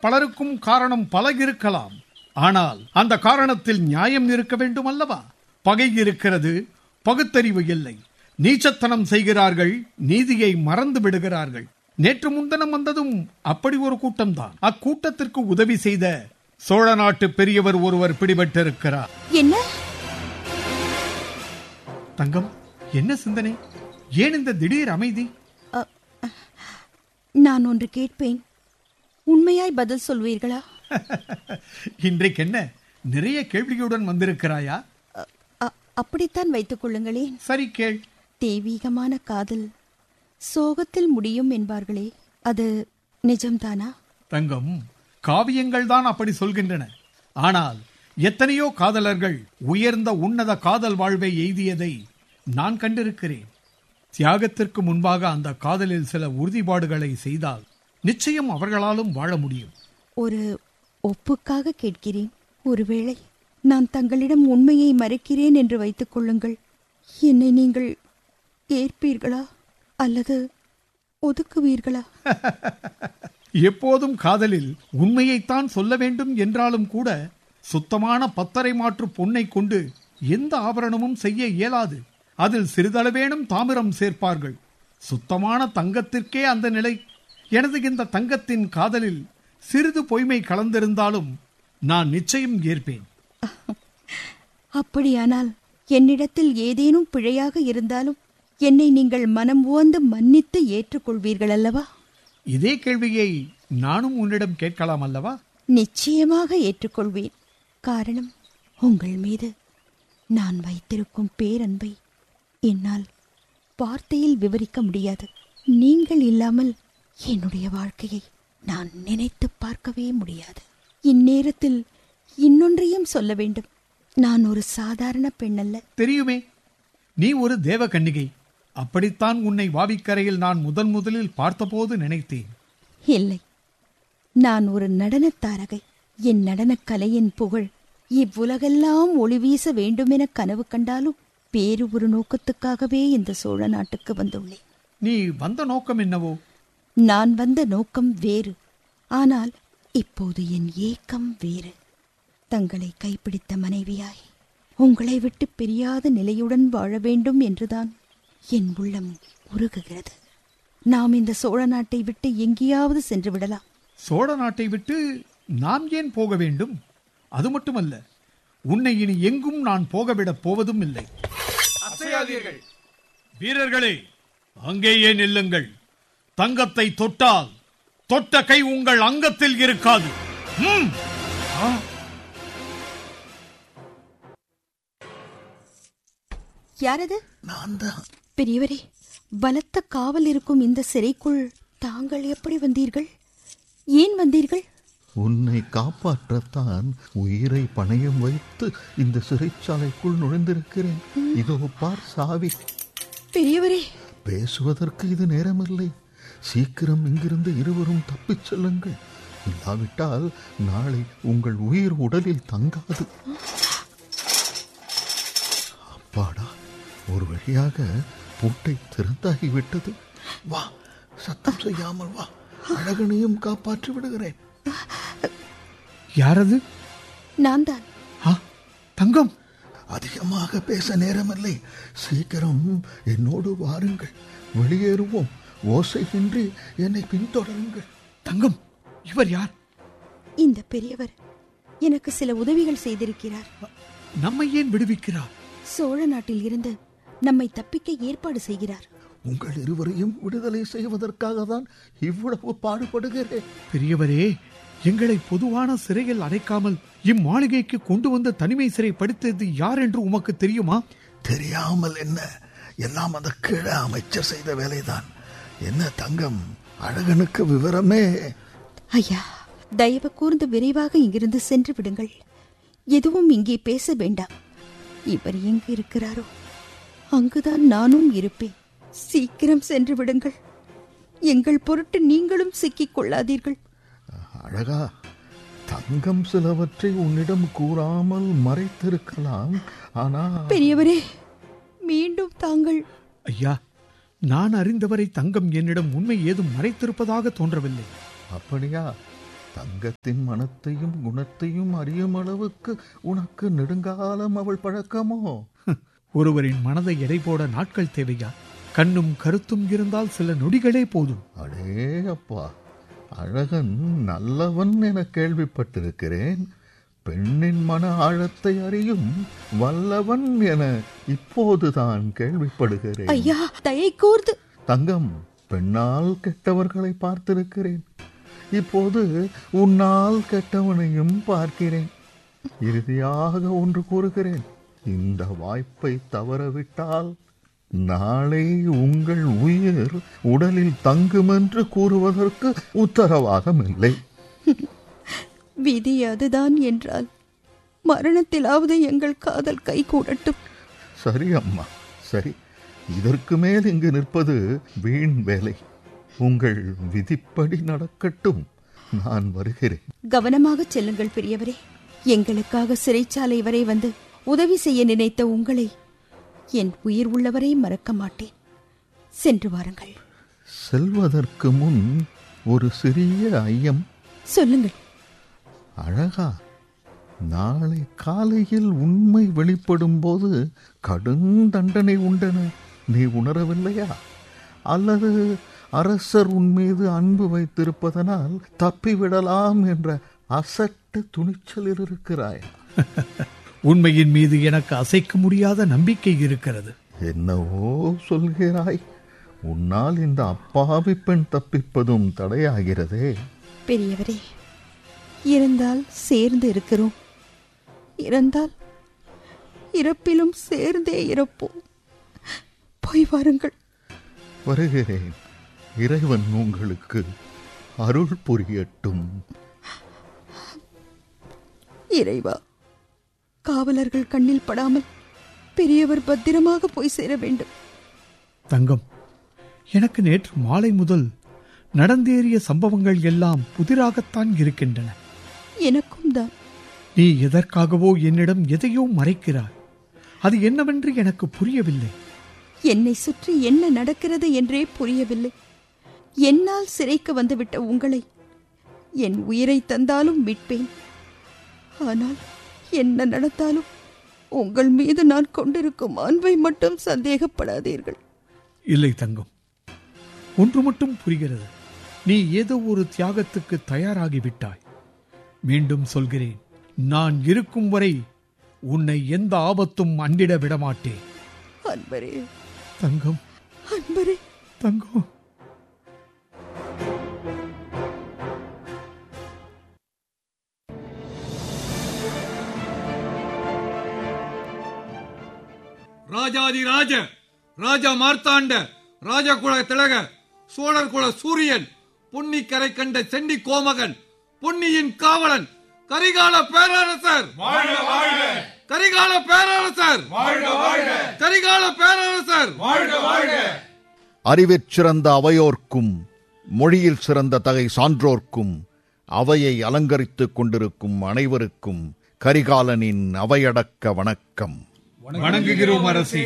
பலருக்கும் காரணம் பல இருக்கலாம் ஆனால் அந்த காரணத்தில் நியாயம் இருக்க வேண்டும் அல்லவா பகை இருக்கிறது பகுத்தறிவு இல்லை நீச்சத்தனம் செய்கிறார்கள் நீதியை மறந்து விடுகிறார்கள் நேற்று முன்தினம் வந்ததும் அப்படி ஒரு கூட்டம்தான் அக்கூட்டத்திற்கு உதவி செய்த சோழ நாட்டு பெரியவர் ஒருவர் பிடிபட்டிருக்கிறார் என்ன தங்கம் என்ன சிந்தனை ஏன் இந்த திடீர் அமைதி நான் ஒன்று கேட்பேன் உண்மையாய் பதில் சொல்வீர்களா இன்றைக்கு என்ன நிறைய கேள்வியுடன் வந்திருக்கிறாயா அ- அ- அப்படித்தான் வைத்துக் கொள்ளுங்களேன் சரி கேள் தெய்வீகமான காதல் சோகத்தில் முடியும் என்பார்களே அது நிஜம்தானா தங்கம் காவியங்கள் தான் அப்படி சொல்கின்றன ஆனால் எத்தனையோ காதலர்கள் உயர்ந்த உன்னத காதல் வாழ்வை எய்தியதை நான் கண்டிருக்கிறேன் தியாகத்திற்கு முன்பாக அந்த காதலில் சில உறுதிப்பாடுகளை செய்தால் நிச்சயம் அவர்களாலும் வாழ முடியும் ஒரு ஒப்புக்காக கேட்கிறேன் ஒருவேளை நான் தங்களிடம் உண்மையை மறைக்கிறேன் என்று வைத்துக் கொள்ளுங்கள் என்னை நீங்கள் ஏற்பீர்களா அல்லது ஒதுக்குவீர்களா எப்போதும் காதலில் உண்மையைத்தான் சொல்ல வேண்டும் என்றாலும் கூட சுத்தமான பத்தரை மாற்று பொன்னை கொண்டு எந்த ஆபரணமும் செய்ய இயலாது அதில் சிறிதளவேனும் தாமிரம் சேர்ப்பார்கள் சுத்தமான தங்கத்திற்கே அந்த நிலை எனது இந்த தங்கத்தின் காதலில் சிறிது பொய்மை கலந்திருந்தாலும் நான் நிச்சயம் ஏற்பேன் அப்படியானால் என்னிடத்தில் ஏதேனும் பிழையாக இருந்தாலும் என்னை நீங்கள் மனம் உவந்து மன்னித்து ஏற்றுக்கொள்வீர்கள் அல்லவா இதே கேள்வியை நானும் உன்னிடம் கேட்கலாம் அல்லவா நிச்சயமாக ஏற்றுக்கொள்வேன் காரணம் உங்கள் மீது நான் வைத்திருக்கும் பேரன்பை என்னால் வார்த்தையில் விவரிக்க முடியாது நீங்கள் இல்லாமல் என்னுடைய வாழ்க்கையை நான் நினைத்து பார்க்கவே முடியாது இந்நேரத்தில் இன்னொன்றையும் சொல்ல வேண்டும் நான் ஒரு சாதாரண பெண் அல்ல தெரியுமே நீ ஒரு தேவ கன்னிகை அப்படித்தான் உன்னை வாவிக்கரையில் நான் முதன் முதலில் பார்த்தபோது நினைத்தேன் இல்லை நான் ஒரு நடனத் தாரகை என் நடனக் கலையின் புகழ் இவ்வுலகெல்லாம் ஒளி வீச வேண்டுமென கனவு கண்டாலும் வேறு ஒரு நோக்கத்துக்காகவே இந்த சோழ நாட்டுக்கு வந்துள்ளேன் நீ வந்த நோக்கம் என்னவோ நான் வந்த நோக்கம் வேறு ஆனால் இப்போது என் ஏக்கம் வேறு தங்களை கைப்பிடித்த மனைவியாய் உங்களை விட்டு பிரியாத நிலையுடன் வாழ வேண்டும் என்றுதான் என் உள்ளம் உருகுகிறது நாம் இந்த சோழ நாட்டை விட்டு எங்கேயாவது சென்று விடலாம் சோழ நாட்டை விட்டு நாம் ஏன் போக வேண்டும் அது மட்டுமல்ல உன்னை இனி எங்கும் நான் போகவிடப் போவதும் இல்லை அசையாதீர்கள் வீரர்களே அங்கேயே நில்லுங்கள் தங்கத்தை தொட்டால் தொட்ட கை உங்கள் அங்கத்தில் இருக்காது ம். ஆ. யாரது நான் தான் பெரியவரே பலத்த காவல் இருக்கும் இந்த சிறைக்குள் தாங்கள் எப்படி வந்தீர்கள் ஏன் வந்தீர்கள் உன்னை காப்பாற்றத்தான் உயிரை பணயம் வைத்து இந்த சிறைச்சாலைக்குள் நுழைந்திருக்கிறேன் இதோ பார் சாவி பெரியவரே பேசுவதற்கு இது நேரமில்லை சீக்கிரம் இங்கிருந்து இருவரும் தப்பிச் செல்லுங்கள் இல்லாவிட்டால் நாளை உங்கள் உயிர் உடலில் தங்காது அப்பாடா ஒரு வழியாக பூட்டை திறந்தாகிவிட்டது வா சத்தம் செய்யாமல் வா அழகனையும் காப்பாற்றி விடுகிறேன் யாரது நான் தான் ஆ, தங்கம் அதிகமாக பேச நேரமில்லை சீக்கிரம் என்னோடு வாருங்கள் வெளியேறுவோம் ஓசையின்றி என்னை பின்தொடருங்கள் தங்கம் இவர் யார் இந்த பெரியவர் எனக்கு சில உதவிகள் செய்திருக்கிறார் நம்மை ஏன் விடுவிக்கிறார் சோழ நாட்டில் இருந்து நம்மை தப்பிக்க ஏற்பாடு செய்கிறார் உங்கள் இருவரையும் விடுதலை செய்வதற்காக தான் இவ்வளவு பாடுபடுகிறேன் பெரியவரே எங்களை பொதுவான சிறையில் அடைக்காமல் இம்மாளிகைக்கு கொண்டு வந்து தனிமை சிறைப்படுத்தியது யார் என்று உமக்கு தெரியுமா தெரியாமல் என்ன எல்லாம் அந்த கீழ அமைச்சர் செய்த வேலைதான் என்ன தங்கம் அழகனுக்கு விவரமே ஐயா தயவு கூர்ந்து விரைவாக இங்கிருந்து சென்று விடுங்கள் எதுவும் இங்கே பேச வேண்டாம் இவர் எங்கு இருக்கிறாரோ அங்குதான் நானும் இருப்பேன் சீக்கிரம் சென்று விடுங்கள் எங்கள் பொருட்டு நீங்களும் சிக்கிக் கொள்ளாதீர்கள் அழகா தங்கம் சிலவற்றை உன்னிடம் கூறாமல் மறைத்திருக்கலாம் ஆனால் பெரியவரே மீண்டும் தாங்கள் ஐயா நான் அறிந்தவரை தங்கம் என்னிடம் உண்மை ஏதும் மறைத்திருப்பதாக தோன்றவில்லை அப்படியா தங்கத்தின் மனத்தையும் குணத்தையும் அறியும் அளவுக்கு உனக்கு நெடுங்காலம் அவள் பழக்கமோ ஒருவரின் மனதை எடை போட நாட்கள் தேவையா கண்ணும் கருத்தும் இருந்தால் சில நொடிகளே போதும் அடே அப்பா அழகன் நல்லவன் என கேள்விப்பட்டிருக்கிறேன் பெண்ணின் மன ஆழத்தை அறியும் வல்லவன் என இப்போதுதான் கேள்விப்படுகிறேன் ஐயா தயை கூர்ந்து தங்கம் பெண்ணால் கெட்டவர்களை பார்த்திருக்கிறேன் இப்போது உன்னால் கெட்டவனையும் பார்க்கிறேன் இறுதியாக ஒன்று கூறுகிறேன் இந்த வாய்ப்பை தவறவிட்டால் நாளை உங்கள் உயிர் உடலில் தங்கும் என்று கூறுவதற்கு உத்தரவாதம் இல்லை விதி அதுதான் என்றால் மரணத்திலாவது எங்கள் காதல் கை கூடட்டும் சரி அம்மா சரி இதற்கு மேல் இங்கு நிற்பது வீண் வேலை உங்கள் விதிப்படி நடக்கட்டும் நான் வருகிறேன் கவனமாக செல்லுங்கள் பெரியவரே எங்களுக்காக சிறைச்சாலை வரை வந்து உதவி செய்ய நினைத்த உங்களை என் உயிர் உள்ளவரை மறக்க மாட்டேன் சென்று வாருங்கள் செல்வதற்கு முன் ஒரு சிறிய ஐயம் சொல்லுங்கள் அழகா நாளை காலையில் உண்மை வெளிப்படும் போது கடும் தண்டனை உண்டென நீ உணரவில்லையா அல்லது அரசர் உன் மீது அன்பு வைத்திருப்பதனால் தப்பிவிடலாம் என்ற அசட்டு துணிச்சலில் இருக்கிறாயா உண்மையின் மீது எனக்கு அசைக்க முடியாத நம்பிக்கை இருக்கிறது என்னவோ சொல்கிறாய் உன்னால் இந்த அப்பாவி பெண் தப்பிப்பதும் தடையாகிறதே பெரியவரே இருந்தால் சேர்ந்து இருக்கிறோம் இறந்தால் இறப்பிலும் சேர்ந்தே இறப்போம் போய் வாருங்கள் வருகிறேன் இறைவன் உங்களுக்கு அருள் புரியட்டும் இறைவா காவலர்கள் கண்ணில் படாமல் பெரியவர் பத்திரமாக போய் சேர வேண்டும் தங்கம் எனக்கு நேற்று மாலை முதல் நடந்தேறிய சம்பவங்கள் எல்லாம் புதிராகத்தான் இருக்கின்றன எனக்கும் தான் நீ எதற்காகவோ என்னிடம் எதையோ மறைக்கிறாய் அது என்னவென்று எனக்கு புரியவில்லை என்னை சுற்றி என்ன நடக்கிறது என்றே புரியவில்லை என்னால் சிறைக்கு வந்துவிட்ட உங்களை என் உயிரை தந்தாலும் மீட்பேன் ஆனால் என்ன நடந்தாலும் உங்கள் மீது நான் கொண்டிருக்கும் அன்பை மட்டும் சந்தேகப்படாதீர்கள் இல்லை தங்கம் ஒன்று மட்டும் புரிகிறது நீ ஏதோ ஒரு தியாகத்துக்கு தயாராகிவிட்டாய் மீண்டும் சொல்கிறேன் நான் இருக்கும் வரை உன்னை எந்த ஆபத்தும் அண்டிட விடமாட்டேன் அன்பரே தங்கம் அன்பரே தங்கம் ராஜாதி ராஜ ராஜா மார்த்தாண்ட ராஜகுல திலக சோழர் குல சூரியன் பொன்னிக்கரை கண்ட செண்டி கோமகன் பொன்னியின் காவலன் கரிகால பேரரசர் கரிகால பேரரசர் கரிகால பேரரசர் அறிவிற் சிறந்த அவையோர்க்கும் மொழியில் சிறந்த தகை சான்றோர்க்கும் அவையை அலங்கரித்துக் கொண்டிருக்கும் அனைவருக்கும் கரிகாலனின் அவையடக்க வணக்கம் வணங்குகிறோம் அரசி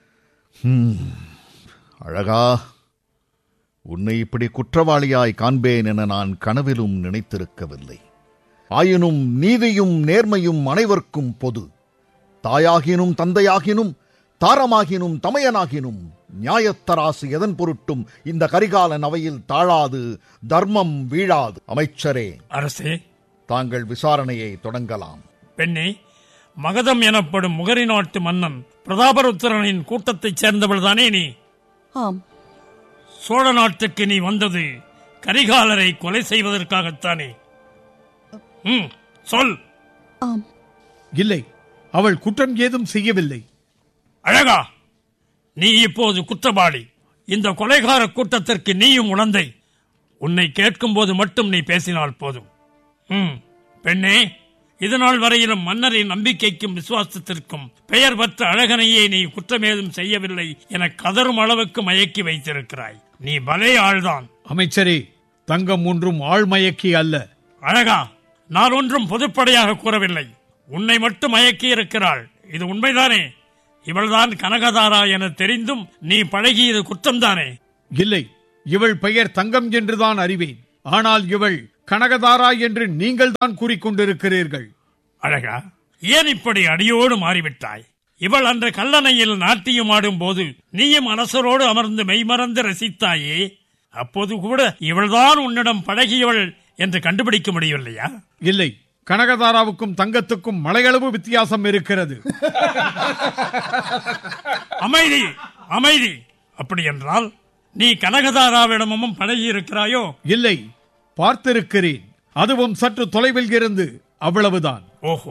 அழகா உன்னை இப்படி குற்றவாளியாய் காண்பேன் என நான் கனவிலும் நினைத்திருக்கவில்லை ஆயினும் நீதியும் நேர்மையும் அனைவர்க்கும் பொது தாயாகினும் தந்தையாகினும் தாரமாகினும் தமையனாகினும் நியாயத்தராசு எதன் பொருட்டும் இந்த கரிகாலன் அவையில் தாழாது தர்மம் வீழாது அமைச்சரே அரசே தாங்கள் விசாரணையை தொடங்கலாம் பெண்ணே மகதம் எனப்படும் முகரி நாட்டு மன்னன் பிரதாபருத்திரனின் கூட்டத்தைச் சேர்ந்தவள்தானே நீ ஆம் சோழ நாட்டுக்கு நீ வந்தது கரிகாலரை கொலை செய்வதற்காகத்தானே ம் சொல் ஆம் இல்லை அவள் குற்றம் ஏதும் செய்யவில்லை அழகா நீ இப்போது குற்றவாளி இந்த கொலைகார கூட்டத்திற்கு நீயும் உணர்ந்தை உன்னை கேட்கும்போது மட்டும் நீ பேசினால் போதும் ம் பெண்ணே இதுநாள் வரையிலும் மன்னரின் நம்பிக்கைக்கும் விசுவாசத்திற்கும் பெயர் பெற்ற அழகனையே நீ குற்றமேதும் செய்யவில்லை என கதறும் அளவுக்கு மயக்கி வைத்திருக்கிறாய் நீ பலே ஆள்தான் அமைச்சரே தங்கம் ஒன்றும் ஆழ்மயக்கி அல்ல அழகா நான் ஒன்றும் பொதுப்படையாக கூறவில்லை உன்னை மட்டும் மயக்கி இருக்கிறாள் இது உண்மைதானே இவள்தான் கனகதாரா என தெரிந்தும் நீ பழகியது குற்றம்தானே இல்லை இவள் பெயர் தங்கம் என்றுதான் அறிவேன் ஆனால் இவள் கனகதாரா என்று நீங்கள் தான் கூறிக்கொண்டிருக்கிறீர்கள் அழகா ஏன் இப்படி அடியோடு மாறிவிட்டாய் இவள் அன்று கல்லணையில் நாட்டியம் ஆடும் போது நீயும் அரசரோடு அமர்ந்து மெய்மறந்து ரசித்தாயே அப்போது கூட இவள்தான் உன்னிடம் பழகியவள் என்று கண்டுபிடிக்க முடியவில்லையா இல்லை கனகதாராவுக்கும் தங்கத்துக்கும் மலையளவு வித்தியாசம் இருக்கிறது அமைதி அமைதி அப்படி என்றால் நீ கனகதாராவிடமும் பழகி இருக்கிறாயோ இல்லை பார்த்திருக்கிறேன் அதுவும் சற்று தொலைவில் இருந்து அவ்வளவுதான் ஓஹோ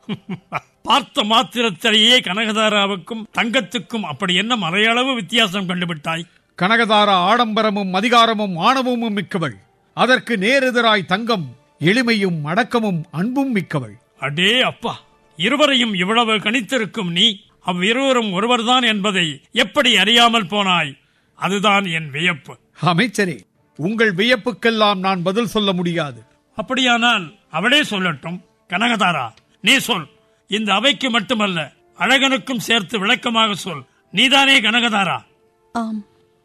பார்த்த மாத்திரத்திலேயே கனகதாராவுக்கும் தங்கத்துக்கும் அப்படி என்ன மலையளவு வித்தியாசம் கண்டுபிட்டாய் கனகதாரா ஆடம்பரமும் அதிகாரமும் ஆணவமும் மிக்கவள் அதற்கு நேரெதிராய் தங்கம் எளிமையும் அடக்கமும் அன்பும் மிக்கவள் அடே அப்பா இருவரையும் இவ்வளவு கணித்திருக்கும் நீ அவ்விருவரும் ஒருவர்தான் என்பதை எப்படி அறியாமல் போனாய் அதுதான் என் வியப்பு அமைச்சரே உங்கள் வியப்புக்கெல்லாம் நான் பதில் சொல்ல முடியாது அப்படியானால் அவளே சொல்லட்டும் கனகதாரா நீ சொல் இந்த அவைக்கு மட்டுமல்ல அழகனுக்கும் சேர்த்து விளக்கமாக சொல் நீதானே கனகதாரா ஆம்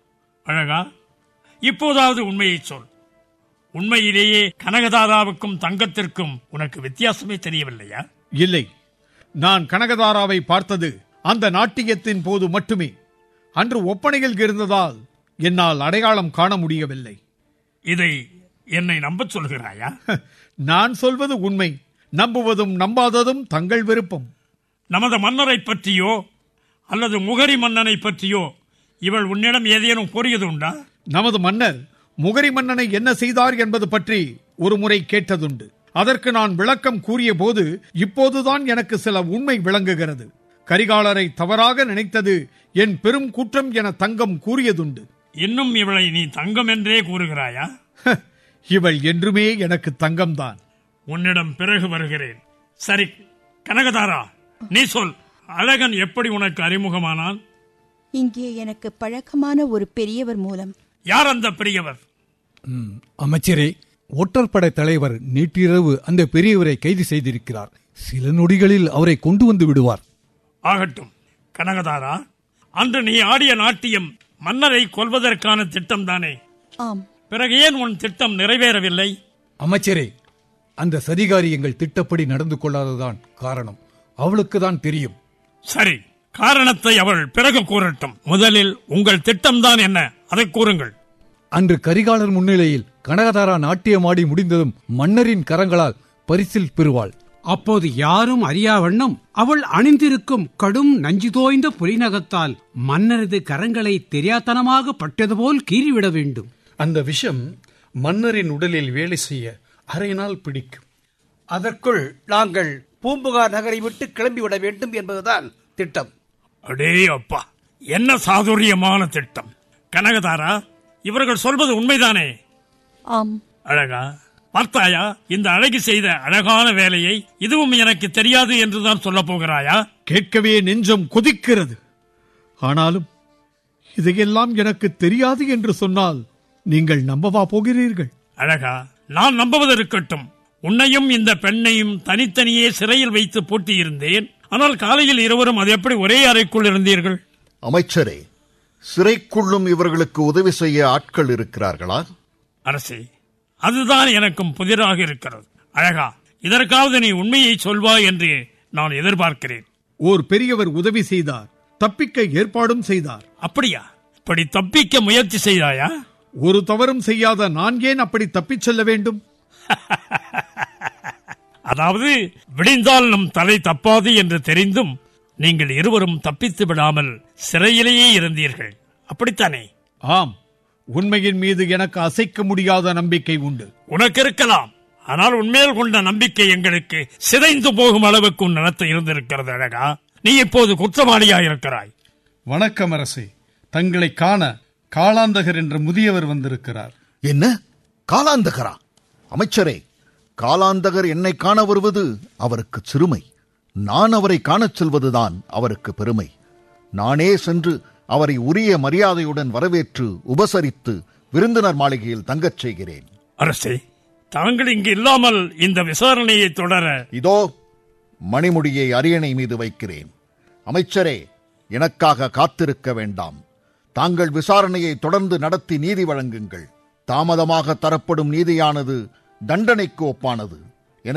அழகா இப்போதாவது உண்மையை சொல் உண்மையிலேயே கனகதாராவுக்கும் தங்கத்திற்கும் உனக்கு வித்தியாசமே தெரியவில்லையா இல்லை நான் கனகதாராவை பார்த்தது அந்த நாட்டியத்தின் போது மட்டுமே அன்று ஒப்பனையில் இருந்ததால் என்னால் அடையாளம் காண முடியவில்லை இதை என்னை நம்பச் சொல்கிறாயா நான் சொல்வது உண்மை நம்புவதும் நம்பாததும் தங்கள் விருப்பம் நமது மன்னரை பற்றியோ அல்லது முகரி மன்னனை பற்றியோ இவள் உன்னிடம் ஏதேனும் கூறியது உண்டா நமது மன்னர் முகரி மன்னனை என்ன செய்தார் என்பது பற்றி ஒரு முறை கேட்டதுண்டு அதற்கு நான் விளக்கம் கூறிய போது இப்போதுதான் எனக்கு சில உண்மை விளங்குகிறது கரிகாலரை தவறாக நினைத்தது என் பெரும் குற்றம் என தங்கம் கூறியதுண்டு இன்னும் இவளை நீ தங்கம் என்றே கூறுகிறாயா ஹ, இவள் என்றுமே எனக்கு தங்கம்தான் உன்னிடம் பிறகு வருகிறேன் சரி கனகதாரா நீ சொல் அழகன் எப்படி உனக்கு அறிமுகமானான் இங்கே எனக்கு பழக்கமான ஒரு பெரியவர் மூலம் யார் அந்த பெரியவர் ம், அமைச்சரே ஒற்றற்படை தலைவர் நேற்றிரவு அந்த பெரியவரை கைது செய்திருக்கிறார் சில நொடிகளில் அவரை கொண்டு வந்து விடுவார் ஆகட்டும் கனகதாரா அன்று நீ ஆடிய நாட்டியம் மன்னரை கொல்வதற்கான திட்டம் தானே ஆம் பிறகு ஏன் உன் திட்டம் நிறைவேறவில்லை அமைச்சரே அந்த சதிகாரி எங்கள் திட்டப்படி நடந்து கொள்ளாததான் காரணம் அவளுக்கு தான் தெரியும் சரி காரணத்தை அவள் பிறகு கூறட்டும் முதலில் உங்கள் திட்டம்தான் என்ன அதை கூறுங்கள் அன்று கரிகாலர் முன்னிலையில் கனகதாரா நாட்டியமாடி முடிந்ததும் மன்னரின் கரங்களால் பரிசில் பெறுவாள் அப்போது யாரும் அறியா வண்ணம் அவள் அணிந்திருக்கும் கடும் நஞ்சு தோய்ந்த புலிநகத்தால் மன்னரது கரங்களை தெரியாத்தனமாக பட்டது போல் கீறிவிட வேண்டும் அந்த விஷம் மன்னரின் உடலில் வேலை செய்ய அரை நாள் பிடிக்கும் அதற்குள் நாங்கள் பூம்புகார் நகரை விட்டு கிளம்பிவிட வேண்டும் என்பதுதான் திட்டம் அடே அப்பா என்ன சாதுரியமான திட்டம் கனகதாரா இவர்கள் சொல்வது உண்மைதானே ஆம் அழகா பார்த்தாயா இந்த அழகி செய்த அழகான வேலையை இதுவும் எனக்கு தெரியாது என்றுதான் சொல்லப் போகிறாயா கேட்கவே நெஞ்சம் கொதிக்கிறது ஆனாலும் இதையெல்லாம் எனக்கு தெரியாது என்று சொன்னால் நீங்கள் நம்பவா போகிறீர்கள் அழகா நான் நம்புவது இருக்கட்டும் உன்னையும் இந்த பெண்ணையும் தனித்தனியே சிறையில் வைத்து பூட்டியிருந்தேன் ஆனால் காலையில் இருவரும் அது எப்படி ஒரே அறைக்குள் இருந்தீர்கள் அமைச்சரே சிறைக்குள்ளும் இவர்களுக்கு உதவி செய்ய ஆட்கள் இருக்கிறார்களா அரசே அதுதான் எனக்கும் புதிராக இருக்கிறது அழகா இதற்காவது நீ உண்மையை சொல்வாய் என்று நான் எதிர்பார்க்கிறேன் ஓர் பெரியவர் உதவி செய்தார் தப்பிக்க ஏற்பாடும் செய்தார் அப்படியா இப்படி தப்பிக்க முயற்சி செய்தாயா ஒரு தவறும் செய்யாத நான் ஏன் அப்படி தப்பிச் செல்ல வேண்டும் அதாவது விடிந்தால் நம் தலை தப்பாது என்று தெரிந்தும் நீங்கள் இருவரும் தப்பித்து விடாமல் சிறையிலேயே இருந்தீர்கள் அப்படித்தானே ஆம் உண்மையின் மீது எனக்கு அசைக்க முடியாத நம்பிக்கை உண்டு உனக்கு இருக்கலாம் ஆனால் உன்மேல் கொண்ட நம்பிக்கை எங்களுக்கு சிதைந்து போகும் அளவுக்கு உன் நடத்த இருந்திருக்கிறது அழகா நீ இப்போது குற்றவாளியாக இருக்கிறாய் வணக்கம் அரசே தங்களை காண காளாந்தகர் என்ற முதியவர் வந்திருக்கிறார் என்ன காலாந்தகரா அமைச்சரே காலாந்தகர் என்னை காண வருவது அவருக்கு சிறுமை நான் அவரை காணச் செல்வதுதான் அவருக்கு பெருமை நானே சென்று அவரை உரிய மரியாதையுடன் வரவேற்று உபசரித்து விருந்தினர் மாளிகையில் தங்கச் செய்கிறேன் அரசே தாங்கள் இங்கு இல்லாமல் இந்த விசாரணையை தொடர இதோ மணிமுடியை அரியணை மீது வைக்கிறேன் அமைச்சரே எனக்காக காத்திருக்க வேண்டாம் தாங்கள் விசாரணையை தொடர்ந்து நடத்தி நீதி வழங்குங்கள் தாமதமாக தரப்படும் நீதியானது தண்டனைக்கு ஒப்பானது